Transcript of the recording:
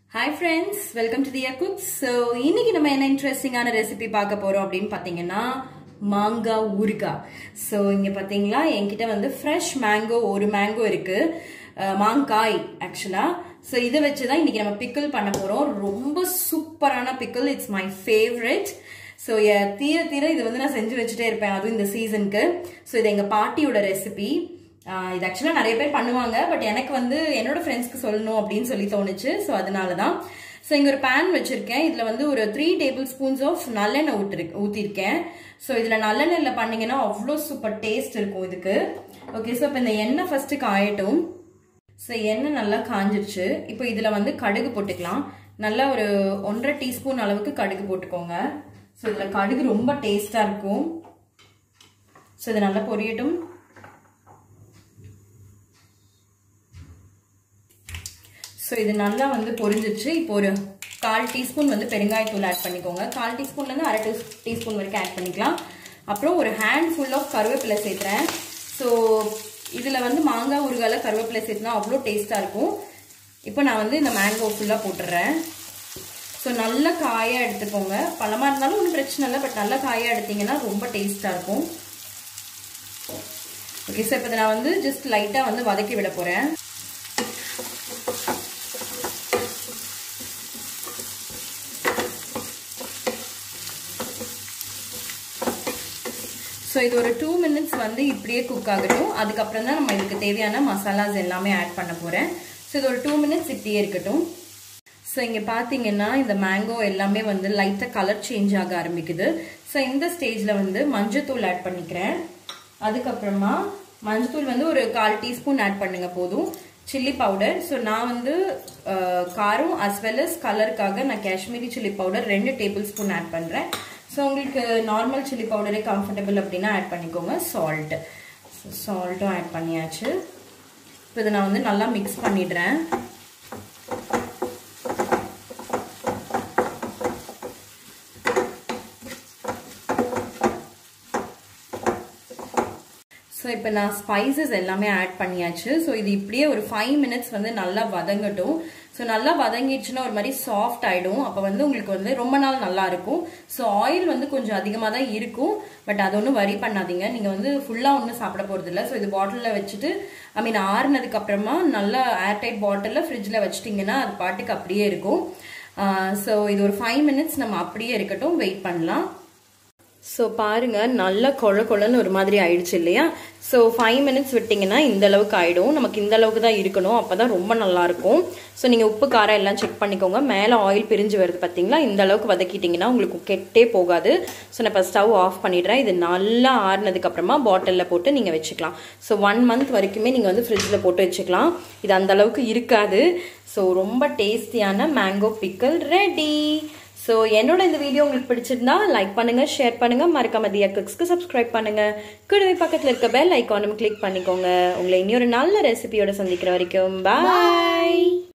hi friends welcome to their cooks so இன்னைக்கு நம்ம என்ன இன்ட்ரெஸ்டிங்கான ரெசிபி பார்க்க போறோம் அப்படின்னு பார்த்தீங்கன்னா மாங்காய் ஊறுகாய் ஸோ இங்கே பார்த்தீங்களா என்கிட்ட வந்து ஃப்ரெஷ் மேங்கோ ஒரு மேங்கோ இருக்கு அஹ், மாங்காய் ஆக்சுவலா ஸோ இதை வச்சு தான் இன்னைக்கு நம்ம பிக்கிள் பண்ண போறோம் ரொம்ப சூப்பரான pickle it's my favourite so தீர தீர இது வந்து நான் செஞ்சு வச்சுட்டே இருப்பேன் அதுவும் இந்த சீசனுக்கு ஸோ இது எங்கள் பாட்டியோட ரெசிபி இது ஆக்சுவலாக நிறைய பேர் பண்ணுவாங்க பட் எனக்கு வந்து என்னோட ஃப்ரெண்ட்ஸ்க்கு சொல்லணும் அப்படின்னு சொல்லி தோணுச்சு ஸோ அதனால தான் ஸோ இங்கே ஒரு பேன் வச்சுருக்கேன் இதில் வந்து ஒரு த்ரீ டேபிள் ஸ்பூன்ஸ் ஆஃப் நல்லெண்ணெய் ஊற்றிரு ஊற்றிருக்கேன் ஸோ இதில் நல்லெண்ணெயில் பண்ணீங்கன்னா அவ்வளோ சூப்பர் டேஸ்ட் இருக்கும் இதுக்கு ஓகே ஸோ இப்போ இந்த எண்ணெய் ஃபஸ்ட்டு காயட்டும் ஸோ எண்ணெய் நல்லா காஞ்சிருச்சு இப்போ இதில் வந்து கடுகு போட்டுக்கலாம் நல்லா ஒரு ஒன்றரை டீஸ்பூன் அளவுக்கு கடுகு போட்டுக்கோங்க ஸோ இதில் கடுகு ரொம்ப டேஸ்ட்டாக இருக்கும் ஸோ இது நல்லா பொரியட்டும் ஸோ இது நல்லா வந்து பொரிஞ்சிச்சு இப்போ ஒரு கால் டீஸ்பூன் வந்து பெருங்காயத்தூள் ஆட் பண்ணிக்கோங்க கால் டீஸ்பூன்லேருந்து அரை டீ டீஸ்பூன் வரைக்கும் ஆட் பண்ணிக்கலாம் அப்புறம் ஒரு ஹேண்ட் ஃபுல் ஆஃப் கருவேப்பிலை சேர்த்துறேன் ஸோ இதில் வந்து மாங்காய் ஊறுகால கருவேப்பிலை சேர்த்துனா அவ்வளோ டேஸ்ட்டாக இருக்கும் இப்போ நான் வந்து இந்த மேங்கோ ஃபுல்லாக போட்டுடுறேன் ஸோ நல்ல காயாக எடுத்துக்கோங்க பழமாக இருந்தாலும் ஒன்றும் பிரச்சனை இல்லை பட் நல்ல காயாக எடுத்தீங்கன்னா ரொம்ப டேஸ்ட்டாக இருக்கும் ஓகே சார் இப்போ நான் வந்து ஜஸ்ட் லைட்டாக வந்து வதக்கி விட போகிறேன் ஸோ இது ஒரு டூ மினிட்ஸ் வந்து இப்படியே குக் ஆகட்டும் அதுக்கப்புறம் தான் நம்ம இதுக்கு தேவையான மசாலாஸ் எல்லாமே ஆட் பண்ண போகிறேன் ஸோ இது ஒரு டூ மினிட்ஸ் இப்படியே இருக்கட்டும் ஸோ இங்கே பார்த்தீங்கன்னா இந்த மேங்கோ எல்லாமே வந்து லைட்டாக கலர் சேஞ்ச் ஆக ஆரம்பிக்குது ஸோ இந்த ஸ்டேஜில் வந்து மஞ்சத்தூள் ஆட் பண்ணிக்கிறேன் அதுக்கப்புறமா மஞ்சத்தூள் வந்து ஒரு கால் டீஸ்பூன் ஆட் பண்ணுங்க போதும் சில்லி பவுடர் ஸோ நான் வந்து காரம் அஸ் வெல் அஸ் கலருக்காக நான் காஷ்மீரி சில்லி பவுடர் ரெண்டு டேபிள் ஸ்பூன் ஆட் பண்ணுறேன் ஸோ உங்களுக்கு நார்மல் சில்லி பவுடரே கம்ஃபர்டபுள் அப்படின்னா ஆட் பண்ணிக்கோங்க சால்ட் சால்ட்டும் ஆட் பண்ணியாச்சு இப்போ இதை நான் வந்து நல்லா மிக்ஸ் பண்ணிடுறேன் ஸோ இப்போ நான் ஸ்பைசஸ் எல்லாமே ஆட் பண்ணியாச்சு ஸோ இது இப்படியே ஒரு ஃபைவ் மினிட்ஸ் வந்து நல்லா வதங்கட்டும் ஸோ நல்லா வதங்கிடுச்சுன்னா ஒரு மாதிரி சாஃப்ட் ஆகிடும் அப்போ வந்து உங்களுக்கு வந்து ரொம்ப நாள் நல்லா இருக்கும் ஸோ ஆயில் வந்து கொஞ்சம் அதிகமாக தான் இருக்கும் பட் அது ஒன்றும் வரி பண்ணாதீங்க நீங்கள் வந்து ஃபுல்லாக ஒன்றும் சாப்பிட போகிறது இல்லை ஸோ இது பாட்டிலில் வச்சுட்டு ஐ மீன் ஆறுனதுக்கு அப்புறமா நல்லா ஏர்டைட் பாட்டிலில் ஃப்ரிட்ஜில் வச்சிட்டிங்கன்னா அது பாட்டுக்கு அப்படியே இருக்கும் ஸோ இது ஒரு ஃபைவ் மினிட்ஸ் நம்ம அப்படியே இருக்கட்டும் வெயிட் பண்ணலாம் ஸோ பாருங்க நல்லா கொழ கொழன்னு ஒரு மாதிரி ஆயிடுச்சு இல்லையா ஸோ ஃபைவ் மினிட்ஸ் விட்டிங்கன்னா இந்த அளவுக்கு ஆயிடும் நமக்கு இந்த அளவுக்கு தான் இருக்கணும் அப்போ தான் ரொம்ப நல்லா இருக்கும் ஸோ நீங்கள் உப்பு காரம் எல்லாம் செக் பண்ணிக்கோங்க மேலே ஆயில் பிரிஞ்சு வருது பார்த்தீங்களா இந்த அளவுக்கு வதக்கிட்டிங்கன்னா உங்களுக்கு கெட்டே போகாது ஸோ நான் இப்போ ஸ்டவ் ஆஃப் பண்ணிடுறேன் இது நல்லா ஆறுனதுக்கு அப்புறமா பாட்டிலில் போட்டு நீங்கள் வச்சுக்கலாம் ஸோ ஒன் மந்த் வரைக்குமே நீங்கள் வந்து ஃப்ரிட்ஜில் போட்டு வச்சுக்கலாம் இது அந்த அளவுக்கு இருக்காது ஸோ ரொம்ப டேஸ்டியான மேங்கோ பிக்கல் ரெடி ஸோ என்னோட இந்த வீடியோ உங்களுக்கு பிடிச்சிருந்தா லைக் பண்ணுங்க ஷேர் பண்ணுங்க மறக்காம தியா குக்ஸ்க்கு சப்ஸ்கிரைப் பண்ணுங்க கூடவே பக்கத்தில் இருக்க பெல் ஐக்கானும் கிளிக் பண்ணிக்கோங்க உங்களை இன்னொரு நல்ல ரெசிபியோட சந்திக்கிற வரைக்கும் பாய்